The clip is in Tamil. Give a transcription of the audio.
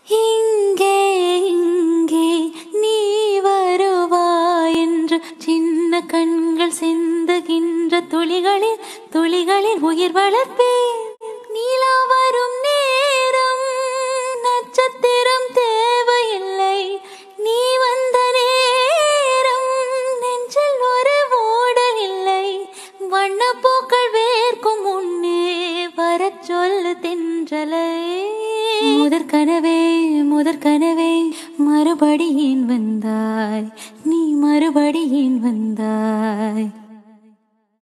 இங்கே இங்கே நீ வருவாய் என்று சின்ன கண்கள் சிந்துகின்ற துளிகளில் துளிகளில் உயிர் வளர்ப்பேன் நீலா வரும் நேரம் நட்சத்திரம் தேவையில்லை நீ வந்த நேரம் நெஞ்சில் ஒரு ஓடல் இல்லை வண்ணப்பூக்கள் வேர்க்கும் முன்னே வரச் சொல்லு தென்றலை முதற் கனவே முதற் கனவே மறுபடி ஏன் வந்தாய் நீ மறுபடி ஏன் வந்தாய்